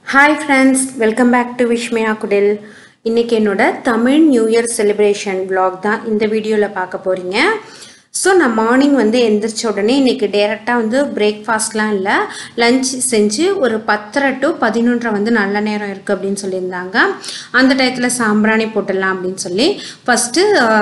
hi friends welcome back to Vishmaya Kudil இன்றைக்கி என்னோட Tamil new year celebration vlog தான் இந்த வீடியோவில் பார்க்க போகிறீங்க ஸோ நான் மார்னிங் வந்து எந்திரிச்ச உடனே இன்றைக்கி டேரெக்டாக வந்து பிரேக்ஃபாஸ்ட்லாம் இல்லை லஞ்ச் செஞ்சு ஒரு பத்தரை டு பதினொன்றரை வந்து நல்ல நேரம் இருக்குது அப்படின்னு சொல்லியிருந்தாங்க அந்த டயத்தில் சாம்பிராணி போட்டுடலாம் அப்படின்னு சொல்லி ஃபஸ்ட்டு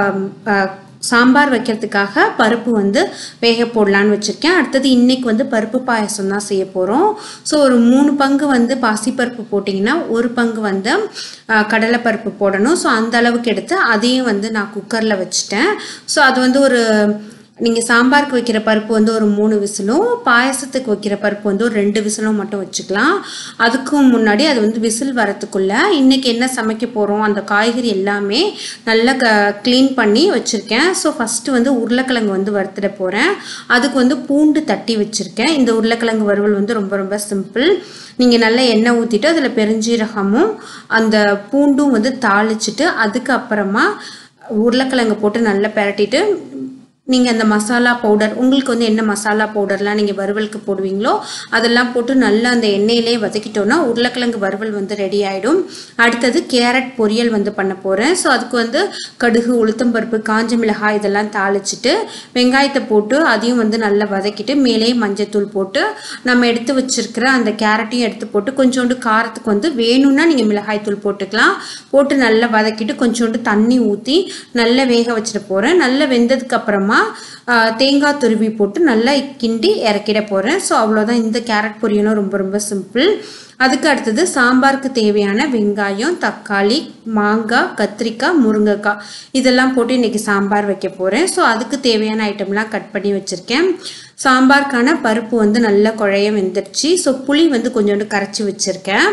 சாம்பார் வைக்கிறதுக்காக பருப்பு வந்து வேக போடலான்னு வச்சுருக்கேன் அடுத்தது இன்றைக்கி வந்து பருப்பு பாயசம் தான் செய்ய போகிறோம் ஸோ ஒரு மூணு பங்கு வந்து பாசிப்பருப்பு போட்டிங்கன்னா ஒரு பங்கு வந்து அஹ், கடலைப்பருப்பு போடணும் ஸோ அந்த அளவுக்கு எடுத்து அதையும் வந்து நான் குக்கரில் வச்சுட்டேன் ஸோ அது வந்து ஒரு நீங்கள் சாம்பாருக்கு வைக்கிற பருப்பு வந்து ஒரு மூணு விசிலும் பாயசத்துக்கு வைக்கிற பருப்பு வந்து ஒரு ரெண்டு விசிலும் மட்டும் வச்சுக்கலாம் அதுக்கும் முன்னாடி அது வந்து விசில் வரத்துக்குள்ளே இன்றைக்கி என்ன சமைக்க போகிறோம் அந்த காய்கறி எல்லாமே நல்லா க க்ளீன் பண்ணி வச்சுருக்கேன் ஸோ ஃபஸ்ட்டு வந்து உருளைக்கிழங்கு வந்து வறுத்துட போகிறேன் அதுக்கு வந்து பூண்டு தட்டி வச்சுருக்கேன் இந்த உருளைக்கிழங்கு வறுவல் வந்து ரொம்ப ரொம்ப சிம்பிள் நீங்கள் நல்லா எண்ணெய் ஊற்றிட்டு அதில் பெருஞ்சீரகமும் அந்த பூண்டும் வந்து தாளிச்சிட்டு அதுக்கப்புறமா உருளைக்கிழங்கு போட்டு நல்லா பிரட்டிட்டு நீங்கள் அந்த மசாலா பவுடர் உங்களுக்கு வந்து என்ன மசாலா பவுடர்லாம் நீங்கள் வறுவலுக்கு போடுவீங்களோ அதெல்லாம் போட்டு நல்லா அந்த எண்ணெயிலே வதக்கிட்டோன்னா உருளைக்கிழங்கு வறுவல் வந்து ரெடி ஆகிடும் அடுத்தது கேரட் பொரியல் வந்து பண்ண போகிறேன் ஸோ அதுக்கு வந்து கடுகு உளுத்தம்பருப்பு காஞ்ச மிளகாய் இதெல்லாம் தாளிச்சிட்டு வெங்காயத்தை போட்டு அதையும் வந்து நல்லா வதக்கிட்டு மேலே மஞ்சத்தூள் போட்டு நம்ம எடுத்து வச்சிருக்கிற அந்த கேரட்டையும் எடுத்து போட்டு கொஞ்சோண்டு காரத்துக்கு வந்து வேணும்னா நீங்கள் மிளகாய் தூள் போட்டுக்கலாம் போட்டு நல்லா வதக்கிட்டு கொஞ்சோண்டு தண்ணி ஊற்றி நல்லா வேக வச்சிட போகிறேன் நல்லா வெந்ததுக்கு அப்புறமா ஆ, தேங்காய் துருவி போட்டு நல்லா கிண்டி இறக்கிட போகிறேன் ஸோ அவ்வளோதான் இந்த கேரட் பொரியலும் ரொம்ப ரொம்ப சிம்பிள் அதுக்கு அடுத்தது சாம்பாருக்கு தேவையான வெங்காயம் தக்காளி மாங்காய் கத்திரிக்காய் முருங்கைக்காய் இதெல்லாம் போட்டு இன்றைக்கி சாம்பார் வைக்க போகிறேன் ஸோ அதுக்கு தேவையான ஐட்டம்லாம் கட் பண்ணி வச்சுருக்கேன் சாம்பாருக்கான பருப்பு வந்து நல்லா குழைய வெந்துருச்சு ஸோ புளி வந்து கொஞ்சோண்டு கரைச்சி வச்சுருக்கேன்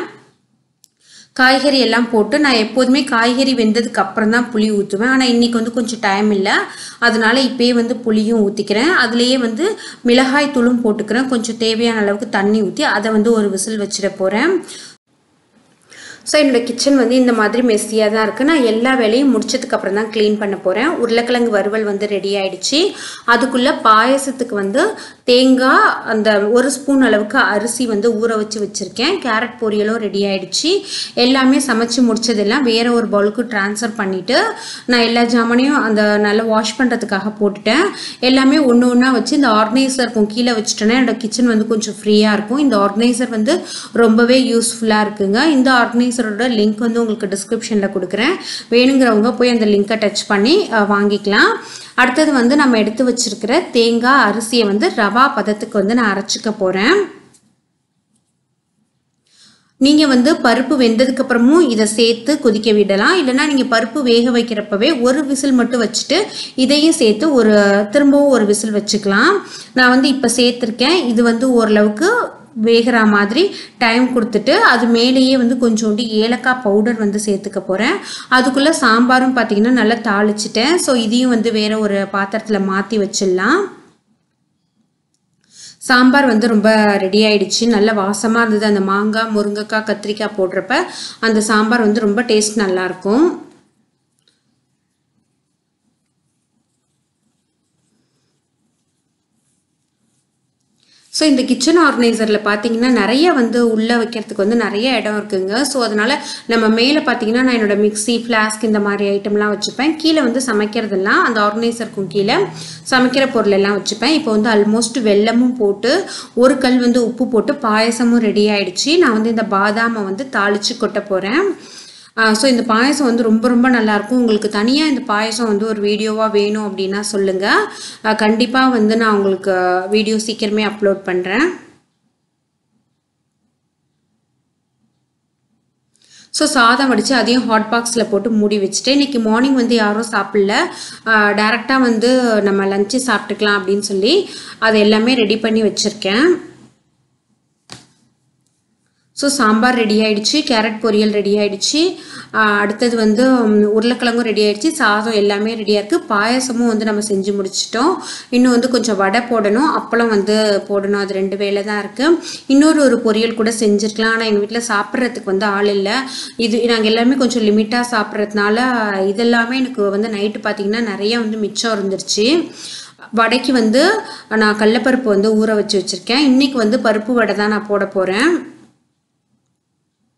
காய்கறி எல்லாம் போட்டு நான் எப்போதுமே காய்கறி வெந்ததுக்கு அப்புறம் தான் புளி ஊற்றுவேன் ஆனால் இன்றைக்கி வந்து கொஞ்சம் டைம் இல்லை அதனால இப்போயே வந்து புளியும் ஊற்றிக்கிறேன் அதுலேயே வந்து மிளகாய் தூளும் போட்டுக்கிறேன் கொஞ்சம் தேவையான அளவுக்கு தண்ணி ஊற்றி அதை வந்து ஒரு விசில் வச்சிட போகிறேன் ஸோ என்னோட கிச்சன் வந்து இந்த மாதிரி மெஸ்ஸியாக தான் இருக்குது நான் எல்லா வேலையும் முடிச்சதுக்கு அப்புறம் தான் க்ளீன் பண்ண போகிறேன் உருளைக்கிழங்கு வறுவல் வந்து ரெடி ஆயிடுச்சு அதுக்குள்ளே பாயசத்துக்கு வந்து தேங்காய் அந்த ஒரு ஸ்பூன் அளவுக்கு அரிசி வந்து ஊற வச்சு வச்சுருக்கேன் கேரட் பொரியலும் ரெடி ஆயிடுச்சு எல்லாமே சமைச்சு முடிச்சதெல்லாம் வேற ஒரு பவுலுக்கு ட்ரான்ஸ்ஃபர் பண்ணிவிட்டு நான் எல்லா ஜாமானையும் அந்த நல்லா வாஷ் பண்ணுறதுக்காக போட்டுட்டேன் எல்லாமே ஒன்று ஒன்றா வச்சு இந்த ஆர்கனைசருக்கும் கீழே வச்சுட்டேன்னா என்னோட கிச்சன் வந்து கொஞ்சம் ஃப்ரீயாக இருக்கும் இந்த ஆர்கனைசர் வந்து ரொம்பவே யூஸ்ஃபுல்லாக இருக்குங்க இந்த ஆர்கனைசரோட லிங்க் வந்து உங்களுக்கு டிஸ்கிரிப்ஷனில் கொடுக்குறேன் வேணுங்கிறவங்க போய் அந்த லிங்கை டச் பண்ணி அஹ், வாங்கிக்கலாம் அடுத்தது வந்து நம்ம எடுத்து வச்சிருக்கிற தேங்காய் அரிசியை வந்து ரவா பதத்துக்கு வந்து நான் அரைச்சிக்க போகிறேன் நீங்கள் வந்து பருப்பு வெந்ததுக்கு அப்புறமும் இதை சேர்த்து கொதிக்க விடலாம் இல்லைன்னா நீங்கள் பருப்பு வேக வைக்கிறப்பவே ஒரு விசில் மட்டும் வச்சுட்டு இதையும் சேர்த்து ஒரு திரும்பவும் ஒரு விசில் வச்சுக்கலாம் நான் வந்து இப்போ சேர்த்துருக்கேன் இது வந்து ஓரளவுக்கு வேகிற மாதிரி டைம் கொடுத்துட்டு அது மேலேயே வந்து கொஞ்சோண்டு ஏலக்காய் பவுடர் வந்து சேர்த்துக்க போகிறேன் அதுக்குள்ளே சாம்பாரும் பார்த்தீங்கன்னா நல்லா தாளிச்சிட்டேன் ஸோ இதையும் வந்து வேற ஒரு பாத்திரத்தில் மாற்றி வச்சிடலாம் சாம்பார் வந்து ரொம்ப ரெடி ஆயிடுச்சு நல்ல வாசமாக இருந்தது அந்த மாங்காய் முருங்கைக்காய் கத்திரிக்காய் போடுறப்ப அந்த சாம்பார் வந்து ரொம்ப டேஸ்ட் நல்லாயிருக்கும் ஸோ இந்த கிச்சன் ஆர்கனைசரில் பார்த்தீங்கன்னா நிறைய வந்து உள்ளே வைக்கிறதுக்கு வந்து நிறைய இடம் இருக்குங்க ஸோ அதனால் நம்ம மேலே பார்த்தீங்கன்னா நான் என்னோட மிக்ஸி ஃப்ளாஸ்க் இந்த மாதிரி ஐட்டம்லாம் வச்சுப்பேன் கீழே வந்து சமைக்கிறதெல்லாம் அந்த ஆர்கனைசருக்கும் கீழே சமைக்கிற பொருள் எல்லாம் வச்சுப்பேன் இப்போ வந்து ஆல்மோஸ்ட் வெல்லமும் போட்டு ஒரு கல் வந்து உப்பு போட்டு பாயசமும் ரெடி ஆயிடுச்சு நான் வந்து இந்த பாதாமை வந்து தாளித்து கொட்ட போகிறேன் ஸோ இந்த பாயசம் வந்து ரொம்ப ரொம்ப நல்லாயிருக்கும் உங்களுக்கு தனியாக இந்த பாயசம் வந்து ஒரு வீடியோவாக வேணும் அப்படின்னா சொல்லுங்கள் கண்டிப்பாக வந்து நான் உங்களுக்கு வீடியோ சீக்கிரமே அப்லோட் பண்ணுறேன் ஸோ சாதம் வடித்து அதையும் ஹாட் பாக்ஸில் போட்டு மூடி வச்சுட்டு இன்றைக்கி மார்னிங் வந்து யாரும் சாப்பிடல டேரெக்டாக வந்து நம்ம லஞ்சு சாப்பிட்டுக்கலாம் அப்படின்னு சொல்லி அதை எல்லாமே ரெடி பண்ணி வச்சுருக்கேன் ஸோ சாம்பார் ரெடி ஆயிடுச்சு கேரட் பொரியல் ரெடி ஆயிடுச்சு ஆஹ் அடுத்தது வந்து ம், உருளைக்கிழங்கும் ரெடி ஆயிடுச்சு சாதம் எல்லாமே ரெடியாக இருக்குது பாயசமும் வந்து நம்ம செஞ்சு முடிச்சிட்டோம் இன்னும் வந்து கொஞ்சம் வடை போடணும் அப்பளம் வந்து போடணும் அது ரெண்டு வேலை தான் இருக்குது இன்னொரு ஒரு பொரியல் கூட செஞ்சுருக்கலாம் ஆனால் எங்கள் வீட்டில் சாப்பிட்றதுக்கு வந்து ஆள் இல்லை இது நாங்கள் எல்லாமே கொஞ்சம் லிமிட்டாக சாப்பிட்றதுனால இதெல்லாமே எனக்கு வந்து நைட்டு பார்த்தீங்கன்னா நிறைய வந்து மிச்சம் இருந்துருச்சு வடைக்கு வந்து நான் கடலப்பருப்பு வந்து ஊற வச்சு வச்சுருக்கேன் இன்றைக்கி வந்து பருப்பு வடை தான் நான் போட போகிறேன்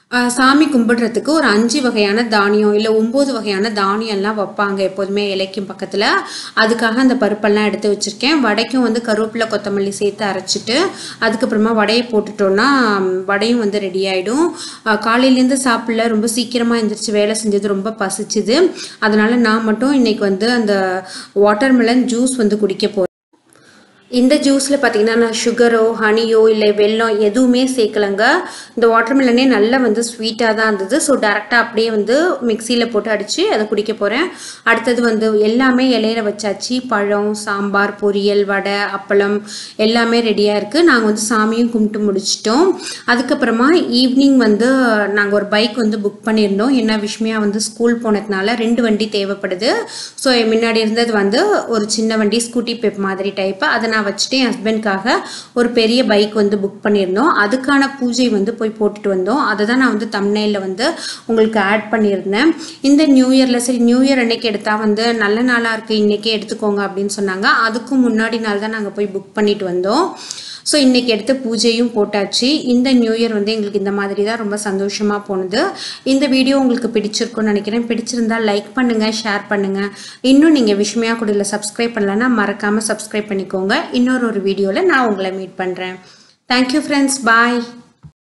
ஆஹ் சாமி கும்பிடுறதுக்கு ஒரு அஞ்சு வகையான தானியம் இல்லை ஒம்பது வகையான தானியம்லாம் வைப்பாங்க எப்போதுமே இலைக்கும் பக்கத்தில் அதுக்காக அந்த பருப்பெல்லாம் எடுத்து வச்சுருக்கேன் வடைக்கும் வந்து கருவேப்பிலை கொத்தமல்லி சேர்த்து அரைச்சிட்டு அதுக்கப்புறமா வடையை போட்டுட்டோன்னா ம், வடையும் வந்து ரெடி ஆகிடும் காலையிலேருந்து சாப்பிடல ரொம்ப சீக்கிரமாக எழுந்திரிச்சு வேலை செஞ்சது ரொம்ப பசிச்சுது அதனால நான் மட்டும் இன்னைக்கு வந்து அந்த வாட்டர்மெலன் ஜூஸ் வந்து குடிக்க போகிறேன் இந்த ஜூஸில் பார்த்தீங்கன்னா நான் சுகரோ ஹனியோ இல்லை வெல்லம் எதுவுமே சேர்க்கலங்க இந்த வாட்டர்மெலனே நல்லா வந்து ஸ்வீட்டாக தான் இருந்தது ஸோ டேரெக்டாக அப்படியே வந்து மிக்சியில் போட்டு அடித்து அதை குடிக்க போகிறேன் அடுத்தது வந்து எல்லாமே இலையில வச்சாச்சு பழம் சாம்பார் பொரியல் வடை அப்பளம் எல்லாமே ரெடியாக இருக்குது நாங்கள் வந்து சாமியும் கும்பிட்டு முடிச்சிட்டோம் அதுக்கப்புறமா ஈவினிங் வந்து நாங்கள் ஒரு பைக் வந்து புக் பண்ணியிருந்தோம் ஏன்னா விஷ்மியா வந்து ஸ்கூல் போனதுனால ரெண்டு வண்டி தேவைப்படுது ஸோ முன்னாடி இருந்தது வந்து ஒரு சின்ன வண்டி ஸ்கூட்டி பெப் மாதிரி டைப்பு அதை நான் வச்சுட்டு என் ஹஸ்பண்ட்காக ஒரு பெரிய பைக் வந்து புக் பண்ணியிருந்தோம் அதுக்கான பூஜை வந்து போய் போட்டுட்டு வந்தோம் அதை தான் நான் வந்து தம்னையில் வந்து உங்களுக்கு ஆட் பண்ணியிருந்தேன் இந்த நியூ இயரில் சரி நியூ இயர் அன்னைக்கு எடுத்தால் வந்து நல்ல நாளாக இருக்குது இன்றைக்கே எடுத்துக்கோங்க அப்படின்னு சொன்னாங்க அதுக்கும் முன்னாடி நாள் தான் நாங்கள் போய் புக் பண்ணிட்டு வந்தோம் ஸோ இன்றைக்கி எடுத்து பூஜையும் போட்டாச்சு இந்த நியூ இயர் வந்து எங்களுக்கு இந்த மாதிரி தான் ரொம்ப சந்தோஷமாக போனது இந்த வீடியோ உங்களுக்கு பிடிச்சிருக்கும்னு நினைக்கிறேன் பிடிச்சிருந்தா லைக் பண்ணுங்கள் ஷேர் பண்ணுங்கள் இன்னும் நீங்கள் விஷமையாக கூட சப்ஸ்கிரைப் பண்ணலன்னா மறக்காமல் சப்ஸ்கிரைப் பண்ணிக்கோங்க இன்னொரு ஒரு வீடியோவில் நான் உங்களை மீட் பண்ணுறேன் தேங்க்யூ ஃப்ரெண்ட்ஸ் பாய்